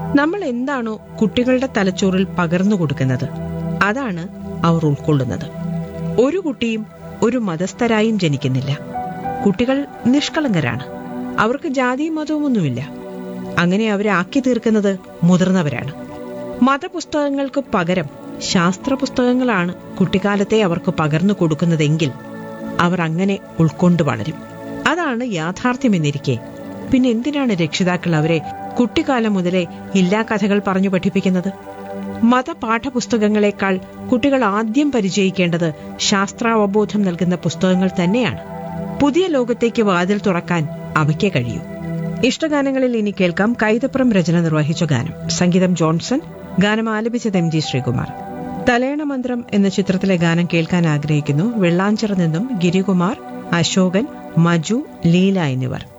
നമ്മൾ എന്താണോ കുട്ടികളുടെ തലച്ചോറിൽ പകർന്നു കൊടുക്കുന്നത് അതാണ് അവർ ഉൾക്കൊള്ളുന്നത് ഒരു കുട്ടിയും ഒരു മതസ്ഥരായും ജനിക്കുന്നില്ല കുട്ടികൾ നിഷ്കളങ്കരാണ് അവർക്ക് ജാതിയും മതവുമൊന്നുമില്ല അങ്ങനെ അവരെ ആക്കി തീർക്കുന്നത് മുതിർന്നവരാണ് മതപുസ്തകങ്ങൾക്ക് പകരം ശാസ്ത്ര പുസ്തകങ്ങളാണ് കുട്ടിക്കാലത്തെ അവർക്ക് പകർന്നു കൊടുക്കുന്നതെങ്കിൽ അവർ അങ്ങനെ ഉൾക്കൊണ്ടു വളരും അതാണ് യാഥാർത്ഥ്യമെന്നിരിക്കെ പിന്നെ എന്തിനാണ് രക്ഷിതാക്കൾ അവരെ കുട്ടിക്കാലം മുതലേ ഇല്ലാ കഥകൾ പറഞ്ഞു പഠിപ്പിക്കുന്നത് മതപാഠപുസ്തകങ്ങളെക്കാൾ കുട്ടികൾ ആദ്യം പരിചയിക്കേണ്ടത് ശാസ്ത്രാവബോധം നൽകുന്ന പുസ്തകങ്ങൾ തന്നെയാണ് പുതിയ ലോകത്തേക്ക് വാതിൽ തുറക്കാൻ അവയ്ക്ക് കഴിയൂ ഇഷ്ടഗാനങ്ങളിൽ ഇനി കേൾക്കാം കൈതപ്രം രചന നിർവഹിച്ച ഗാനം സംഗീതം ജോൺസൺ ഗാനം ആലപിച്ചത് എം ജി ശ്രീകുമാർ തലയണ മന്ത്രം എന്ന ചിത്രത്തിലെ ഗാനം കേൾക്കാൻ ആഗ്രഹിക്കുന്നു വെള്ളാഞ്ചിറ നിന്നും ഗിരികുമാർ അശോകൻ മജു ലീല എന്നിവർ